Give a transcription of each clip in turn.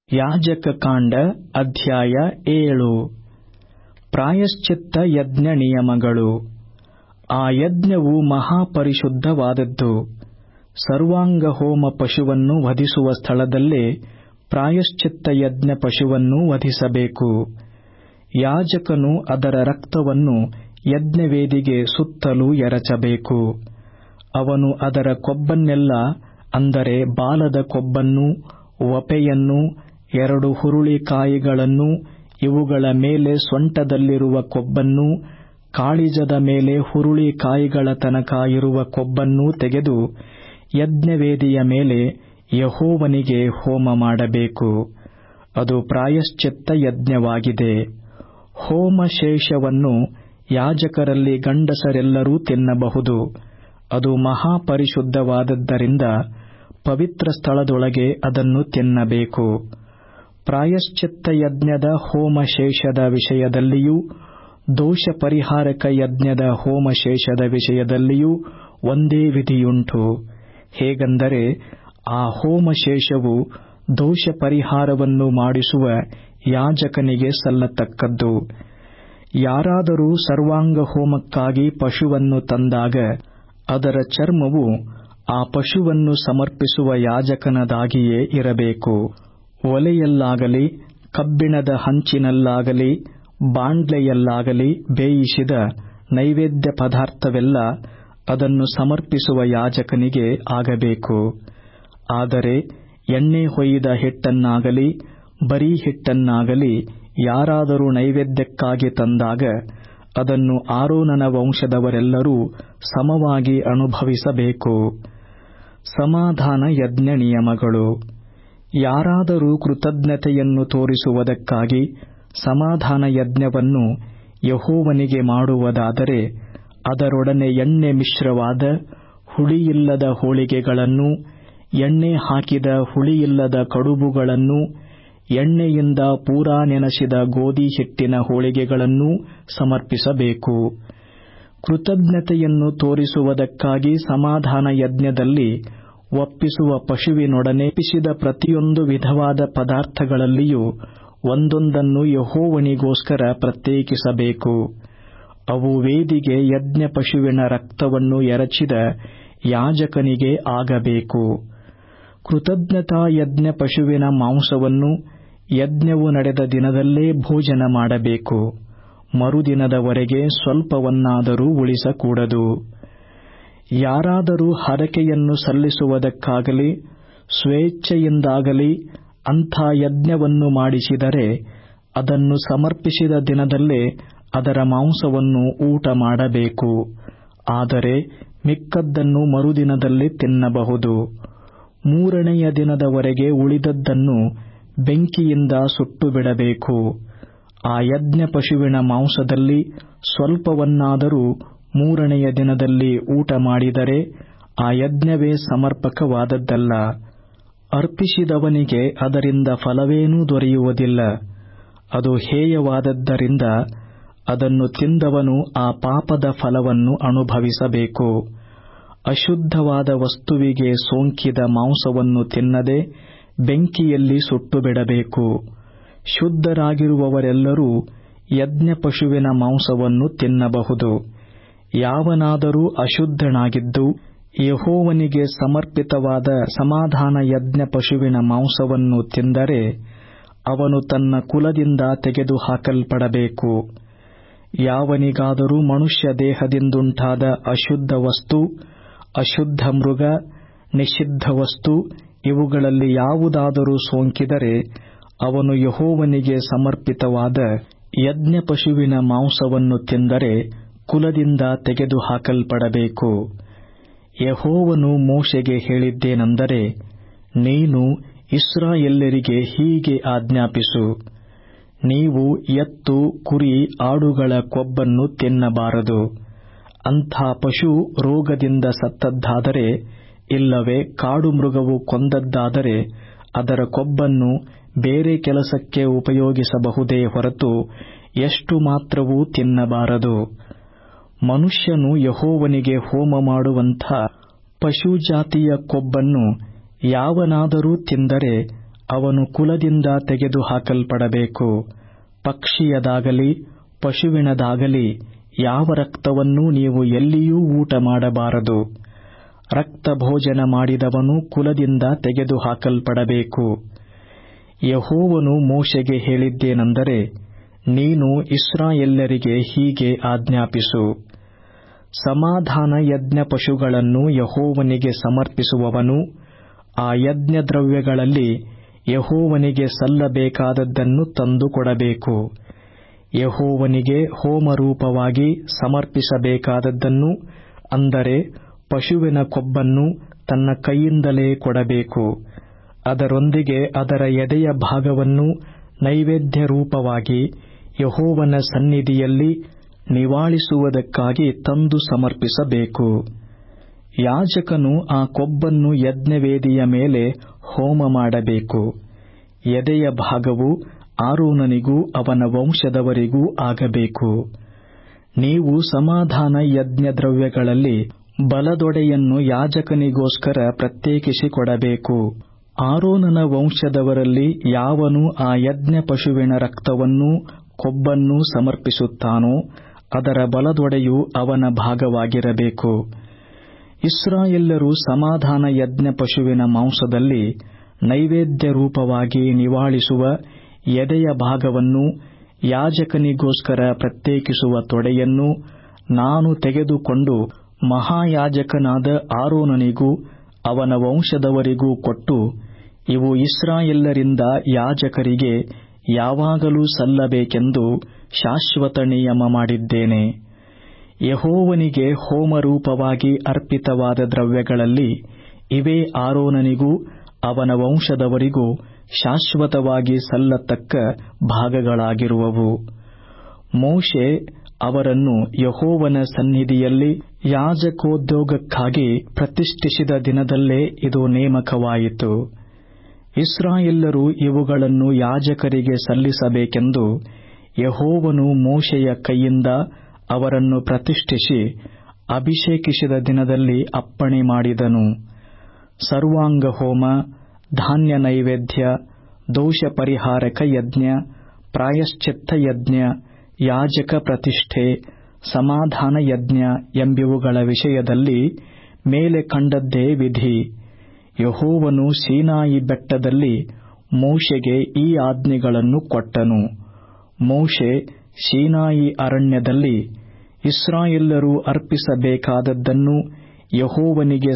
ಯಾಜಕ ಕಾಂಡ ಅಧ್ಯಾಯ ಏಳು ಪ್ರಾಯಶ್ಚಿತ್ತ ಯಜ್ಞ ನಿಯಮಗಳು ಆ ಯಜ್ಞವು ಮಹಾಪರಿಶುದ್ಧವಾದದ್ದು ಸರ್ವಾಂಗ ಹೋಮ ಪಶುವನ್ನು ವಧಿಸುವ ಸ್ಥಳದಲ್ಲೇ ಪ್ರಾಯಶ್ಚಿತ್ತ ಯಜ್ಞ ಪಶುವನ್ನೂ ವಧಿಸಬೇಕು ಯಾಜಕನು ಅದರ ರಕ್ತವನ್ನು ಯಜ್ಞವೇದಿಗೆ ಸುತ್ತಲೂ ಎರಚಬೇಕು ಅವನು ಅದರ ಕೊಬ್ಬನ್ನೆಲ್ಲ ಅಂದರೆ ಬಾಲದ ಕೊಬ್ಬನ್ನೂ ವಪೆಯನ್ನೂ ಎರಡು ಹುರುಳಿಕಾಯಿಗಳನ್ನೂ ಇವುಗಳ ಮೇಲೆ ಸೊಂಟದಲ್ಲಿರುವ ಕೊಬ್ಬನ್ನೂ ಕಾಳಿಜದ ಮೇಲೆ ಹುರುಳಿಕಾಯಿಗಳ ತನಕ ಇರುವ ಕೊಬ್ಬನ್ನೂ ತೆಗೆದು ಯಜ್ಞವೇದಿಯ ಮೇಲೆ ಯೆಹೋವನಿಗೆ ಹೋಮ ಮಾಡಬೇಕು ಅದು ಪ್ರಾಯಶ್ಚಿತ್ತ ಯಜ್ಞವಾಗಿದೆ ಹೋಮಶೇಷವನ್ನು ಯಾಜಕರಲ್ಲಿ ಗಂಡಸರೆಲ್ಲರೂ ತಿನ್ನಬಹುದು ಅದು ಮಹಾಪರಿಶುದ್ಧವಾದದ್ದರಿಂದ ಪವಿತ್ರ ಸ್ಥಳದೊಳಗೆ ಅದನ್ನು ತಿನ್ನಬೇಕು ಪ್ರಾಯಶ್ಚಿತ್ತ ಯಜ್ಞದ ಹೋಮಶೇಷದ ವಿಷಯದಲ್ಲಿಯೂ ದೋಷ ಪರಿಹಾರಕ ಯಜ್ಞದ ಹೋಮಶೇಷದ ವಿಷಯದಲ್ಲಿಯೂ ಒಂದೇ ವಿಧಿಯುಂಟು ಹೇಗೆಂದರೆ ಆ ಹೋಮಶೇಷವು ದೋಷ ಪರಿಹಾರವನ್ನು ಮಾಡಿಸುವ ಯಾಜಕನಿಗೆ ಸಲ್ಲತಕ್ಕದ್ದು ಯಾರಾದರೂ ಸರ್ವಾಂಗ ಹೋಮಕ್ಕಾಗಿ ಪಶುವನ್ನು ತಂದಾಗ ಅದರ ಚರ್ಮವು ಆ ಪಶುವನ್ನು ಸಮರ್ಪಿಸುವ ಯಾಜಕನದಾಗಿಯೇ ಇರಬೇಕು ಒಲೆಯಲ್ಲಾಗಲಿ ಕಬ್ಬಿಣದ ಹಂಚಿನಲ್ಲಾಗಲಿ ಬಾಂಡ್ಲೆಯಲ್ಲಾಗಲಿ ಬೇಯಿಸಿದ ನೈವೇದ್ಯ ಪದಾರ್ಥವೆಲ್ಲ ಅದನ್ನು ಸಮರ್ಪಿಸುವ ಯಾಜಕನಿಗೆ ಆಗಬೇಕು ಆದರೆ ಎಣ್ಣೆ ಹೊಯ್ದ ಹಿಟ್ಟನ್ನಾಗಲಿ ಬರೀ ಹಿಟ್ಟನ್ನಾಗಲಿ ಯಾರಾದರೂ ನೈವೇದ್ಯಕ್ಕಾಗಿ ತಂದಾಗ ಅದನ್ನು ಆರೋನನ ವಂಶದವರೆಲ್ಲರೂ ಸಮವಾಗಿ ಅನುಭವಿಸಬೇಕು ಸಮಾಧಾನ ಯಜ್ಞ ನಿಯಮಗಳು ಯಾರಾದರೂ ಕೃತಜ್ಞತೆಯನ್ನು ತೋರಿಸುವುದಕ್ಕಾಗಿ ಸಮಾಧಾನ ಯಜ್ಞವನ್ನು ಯಹೋವನಿಗೆ ಮಾಡುವುದಾದರೆ ಅದರೊಡನೆ ಎಣ್ಣೆ ಮಿಶ್ರವಾದ ಹುಳಿಯಿಲ್ಲದ ಹೋಳಿಗೆಗಳನ್ನೂ ಎಣ್ಣೆ ಹಾಕಿದ ಹುಳಿಯಿಲ್ಲದ ಕಡುಬುಗಳನ್ನೂ ಎಣ್ಣೆಯಿಂದ ಪೂರಾ ನೆನೆಸಿದ ಗೋಧಿ ಹಿಟ್ಟಿನ ಹೋಳಿಗೆಗಳನ್ನೂ ಸಮರ್ಪಿಸಬೇಕು ಕೃತಜ್ಞತೆಯನ್ನು ತೋರಿಸುವುದಕ್ಕಾಗಿ ಸಮಾಧಾನ ಯಜ್ಞದಲ್ಲಿ ಒಪ್ಪಿಸುವ ಪಶುವಿನೊಡನೆ ಒಪ್ಪಿಸಿದ ಪ್ರತಿಯೊಂದು ವಿಧವಾದ ಪದಾರ್ಥಗಳಲ್ಲಿಯೂ ಒಂದೊಂದನ್ನು ಯಹೋವನಿಗೋಸ್ಕರ ಪ್ರತ್ಯೇಕಿಸಬೇಕು ಅವು ವೇದಿಗೆ ಯಜ್ಞ ಪಶುವಿನ ರಕ್ತವನ್ನು ಎರಚಿದ ಯಾಜಕನಿಗೆ ಆಗಬೇಕು ಕೃತಜ್ಞತಾ ಯಜ್ಞ ಪಶುವಿನ ಮಾಂಸವನ್ನು ಯಜ್ಞವು ನಡೆದ ದಿನದಲ್ಲೇ ಭೋಜನ ಮಾಡಬೇಕು ಮರುದಿನದವರೆಗೆ ಸ್ವಲ್ಪವನ್ನಾದರೂ ಉಳಿಸಕೂಡದು ಯಾರಾದರೂ ಹರಕೆಯನ್ನು ಸಲ್ಲಿಸುವುದಕ್ಕಾಗಲಿ ಸ್ವೇಚ್ಛೆಯಿಂದಾಗಲಿ ಅಂಥ ಯಜ್ಞವನ್ನು ಮಾಡಿಸಿದರೆ ಅದನ್ನು ಸಮರ್ಪಿಸಿದ ದಿನದಲ್ಲೇ ಅದರ ಮಾಂಸವನ್ನು ಊಟ ಮಾಡಬೇಕು ಆದರೆ ಮಿಕ್ಕದ್ದನ್ನು ಮರುದಿನದಲ್ಲಿ ತಿನ್ನಬಹುದು ಮೂರನೆಯ ದಿನದವರೆಗೆ ಉಳಿದದ್ದನ್ನು ಬೆಂಕಿಯಿಂದ ಸುಟ್ಟು ಬಿಡಬೇಕು ಆ ಯಜ್ಞ ಪಶುವಿನ ಮಾಂಸದಲ್ಲಿ ಸ್ವಲ್ಪವನ್ನಾದರೂ ಮೂರನೆಯ ದಿನದಲ್ಲಿ ಊಟ ಮಾಡಿದರೆ ಆ ಯಜ್ಞವೇ ಸಮರ್ಪಕವಾದದ್ದಲ್ಲ ಅರ್ಪಿಸಿದವನಿಗೆ ಅದರಿಂದ ಫಲವೇನೂ ದೊರೆಯುವುದಿಲ್ಲ ಅದು ಹೇಯವಾದದ್ದರಿಂದ ಅದನ್ನು ತಿಂದವನು ಆ ಪಾಪದ ಫಲವನ್ನು ಅನುಭವಿಸಬೇಕು ಅಶುದ್ಧವಾದ ವಸ್ತುವಿಗೆ ಸೋಂಕಿದ ಮಾಂಸವನ್ನು ತಿನ್ನದೆ ಬೆಂಕಿಯಲ್ಲಿ ಸುಟ್ಟು ಬಿಡಬೇಕು ಶುದ್ಧರಾಗಿರುವವರೆಲ್ಲರೂ ಯಜ್ಞ ಪಶುವಿನ ಮಾಂಸವನ್ನು ತಿನ್ನಬಹುದು ಯಾವನಾದರೂ ಅಶುದ್ಧನಾಗಿದ್ದು ಯಹೋವನಿಗೆ ಸಮರ್ಪಿತವಾದ ಸಮಾಧಾನ ಯಜ್ಞ ಪಶುವಿನ ಮಾಂಸವನ್ನು ತಿಂದರೆ ಅವನು ತನ್ನ ಕುಲದಿಂದ ತೆಗೆದುಹಾಕಲ್ಪಡಬೇಕು ಯಾವನಿಗಾದರೂ ಮನುಷ್ಯ ದೇಹದಿಂದುಂಟಾದ ಅಶುದ್ಧ ವಸ್ತು ಅಶುದ್ಧ ಮೃಗ ನಿಷಿದ್ಧ ವಸ್ತು ಇವುಗಳಲ್ಲಿ ಯಾವುದಾದರೂ ಸೋಂಕಿದರೆ ಅವನು ಯಹೋವನಿಗೆ ಸಮರ್ಪಿತವಾದ ಯಜ್ಞ ಪಶುವಿನ ಮಾಂಸವನ್ನು ತಿಂದರೆ ಕುಲದಿಂದ ತೆಗೆದುಹಾಕಲ್ಪಡಬೇಕು ಯಹೋವನು ಮೋಶೆಗೆ ಹೇಳಿದ್ದೇನೆಂದರೆ ನೀನು ಇಸ್ರಾಯೆಲ್ಲರಿಗೆ ಹೀಗೆ ಆಜ್ಞಾಪಿಸು ನೀವು ಎತ್ತು ಕುರಿ ಆಡುಗಳ ಕೊಬ್ಬನ್ನು ತಿನ್ನಬಾರದು ಅಂಥ ಪಶು ರೋಗದಿಂದ ಸತ್ತದ್ದಾದರೆ ಇಲ್ಲವೇ ಕಾಡು ಮೃಗವು ಕೊಂದದ್ದಾದರೆ ಅದರ ಕೊಬ್ಬನ್ನು ಬೇರೆ ಕೆಲಸಕ್ಕೆ ಉಪಯೋಗಿಸಬಹುದೇ ಹೊರತು ಎಷ್ಟು ಮಾತ್ರವೂ ತಿನ್ನಬಾರದು ಮನುಷ್ಯನು ಯಹೋವನಿಗೆ ಹೋಮ ಮಾಡುವಂಥ ಪಶುಜಾತಿಯ ಕೊಬ್ಬನ್ನು ಯಾವನಾದರೂ ತಿಂದರೆ ಅವನು ಕುಲದಿಂದ ತೆಗೆದುಹಾಕಲ್ಪಡಬೇಕು ಪಕ್ಷಿಯದಾಗಲಿ ಪಶುವಿನದಾಗಲಿ ಯಾವ ರಕ್ತವನ್ನೂ ನೀವು ಎಲ್ಲಿಯೂ ಊಟ ಮಾಡಬಾರದು ರಕ್ತ ಭೋಜನ ಮಾಡಿದವನು ಕುಲದಿಂದ ತೆಗೆದುಹಾಕಲ್ಪಡಬೇಕು ಯಹೋವನು ಮೋಶೆಗೆ ಹೇಳಿದ್ದೇನೆಂದರೆ ನೀನು ಇಸ್ರಾಯೆಲ್ಲರಿಗೆ ಹೀಗೆ ಆಜ್ಞಾಪಿಸು ಸಮಾಧಾನ ಯಜ್ಞ ಪಶುಗಳನ್ನು ಯಹೋವನಿಗೆ ಸಮರ್ಪಿಸುವವನು ಆ ಯಜ್ಞದ್ರವ್ಯಗಳಲ್ಲಿ ಯಹೋವನಿಗೆ ಸಲ್ಲಬೇಕಾದದ್ದನ್ನು ತಂದು ಕೊಡಬೇಕು ಯಹೋವನಿಗೆ ಹೋಮರೂಪವಾಗಿ ಸಮರ್ಪಿಸಬೇಕಾದದ್ದನ್ನು ಅಂದರೆ ಪಶುವಿನ ಕೊಬ್ಬನ್ನು ತನ್ನ ಕೈಯಿಂದಲೇ ಕೊಡಬೇಕು ಅದರೊಂದಿಗೆ ಅದರ ಎದೆಯ ಭಾಗವನ್ನು ನೈವೇದ್ಯ ರೂಪವಾಗಿ ಯಹೋವನ ಸನ್ನಿಧಿಯಲ್ಲಿ ನಿವಾಳಿಸುವುದಕ್ಕಾಗಿ ತಂದು ಸಮರ್ಪಿಸಬೇಕು ಯಾಜಕನು ಆ ಕೊಬ್ಬನ್ನು ಯಜ್ಞವೇದಿಯ ಮೇಲೆ ಹೋಮ ಮಾಡಬೇಕು ಎದೆಯ ಭಾಗವು ಆರೋನನಿಗೂ ಅವನ ವಂಶದವರಿಗೂ ಆಗಬೇಕು ನೀವು ಸಮಾಧಾನ ಯಜ್ಞ ದ್ರವ್ಯಗಳಲ್ಲಿ ಬಲದೊಡೆಯನ್ನು ಯಾಜಕನಿಗೋಸ್ಕರ ಪ್ರತ್ಯೇಕಿಸಿ ಕೊಡಬೇಕು ಆರೋನನ ವಂಶದವರಲ್ಲಿ ಯಾವನು ಆ ಯಜ್ಞ ಪಶುವಿನ ರಕ್ತವನ್ನೂ ಕೊಬ್ಬನ್ನೂ ಸಮರ್ಪಿಸುತ್ತಾನೋ ಅದರ ಬಲದೊಡೆಯು ಅವನ ಭಾಗವಾಗಿರಬೇಕು ಇಸ್ರಾಯೆಲ್ಲರು ಸಮಾಧಾನ ಯಜ್ಞ ಪಶುವಿನ ಮಾಂಸದಲ್ಲಿ ನೈವೇದ್ಯ ರೂಪವಾಗಿ ನಿವಾಳಿಸುವ ಎದೆಯ ಭಾಗವನ್ನು ಯಾಜಕನಿಗೋಸ್ಕರ ಪ್ರತ್ಯೇಕಿಸುವ ತೊಡೆಯನ್ನು ನಾನು ತೆಗೆದುಕೊಂಡು ಮಹಾಯಾಜಕನಾದ ಆರೋನನಿಗೂ ಅವನ ವಂಶದವರಿಗೂ ಕೊಟ್ಟು ಇವು ಇಸ್ರಾಯೆಲ್ಲರಿಂದ ಯಾಜಕರಿಗೆ ಯಾವಾಗಲೂ ಸಲ್ಲಬೇಕೆಂದು ಶಾಶ್ವತ ನಿಯಮ ಮಾಡಿದ್ದೇನೆ ಯಹೋವನಿಗೆ ಹೋಮರೂಪವಾಗಿ ಅರ್ಪಿತವಾದ ದ್ರವ್ಯಗಳಲ್ಲಿ ಇವೇ ಆರೋನನಿಗೂ ಅವನ ವಂಶದವರಿಗೂ ಶಾಶ್ವತವಾಗಿ ಸಲ್ಲತಕ್ಕ ಭಾಗಗಳಾಗಿರುವವು ಮೋಶೆ ಅವರನ್ನು ಯಹೋವನ ಸನ್ನಿಧಿಯಲ್ಲಿ ಯಾಜಕೋದ್ಯೋಗಕ್ಕಾಗಿ ಪ್ರತಿಷ್ಠಿಸಿದ ದಿನದಲ್ಲೇ ಇದು ನೇಮಕವಾಯಿತು ಇಸ್ರಾಯೆಲ್ಲರು ಇವುಗಳನ್ನು ಯಾಜಕರಿಗೆ ಸಲ್ಲಿಸಬೇಕೆಂದು ಯಹೋವನು ಮೋಶೆಯ ಕೈಯಿಂದ ಅವರನ್ನು ಪ್ರತಿಷ್ಠಿಸಿ ಅಭಿಷೇಕಿಸಿದ ದಿನದಲ್ಲಿ ಅಪ್ಪಣೆ ಮಾಡಿದನು ಸರ್ವಾಂಗ ಹೋಮ ಧಾನ್ಯ ನೈವೇದ್ಯ ದೋಷ ಪರಿಹಾರಕ ಯಜ್ಞ ಪ್ರಾಯಶ್ಚಿತ್ತ ಯಜ್ಞ ಯಾಜಕ ಪ್ರತಿಷ್ಠೆ ಸಮಾಧಾನ ಯಜ್ಞ ಎಂಬಿವುಗಳ ವಿಷಯದಲ್ಲಿ ಮೇಲೆ ಕಂಡದ್ದೇ ವಿಧಿ ಯಹೋವನು ಸೀನಾಯಿ ಬೆಟ್ಟದಲ್ಲಿ ಮೋಶೆಗೆ ಈ ಆಜ್ಞೆಗಳನ್ನು ಕೊಟ್ಟನು ಮೋಶೆ ಸೀನಾಯಿ ಅರಣ್ಯದಲ್ಲಿ ಇಸ್ರಾಯೆಲ್ಲರೂ ಅರ್ಪಿಸಬೇಕಾದದ್ದನ್ನು ಯಹೋವನಿಗೆ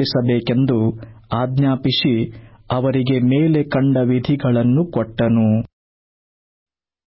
ಸಮರ್ಪಿಸಬೇಕೆಂದು ಆಜ್ಞಾಪಿಸಿ ಅವರಿಗೆ ಮೇಲೆ ಕಂಡ ವಿಧಿಗಳನ್ನು ಕೊಟ್ಟನು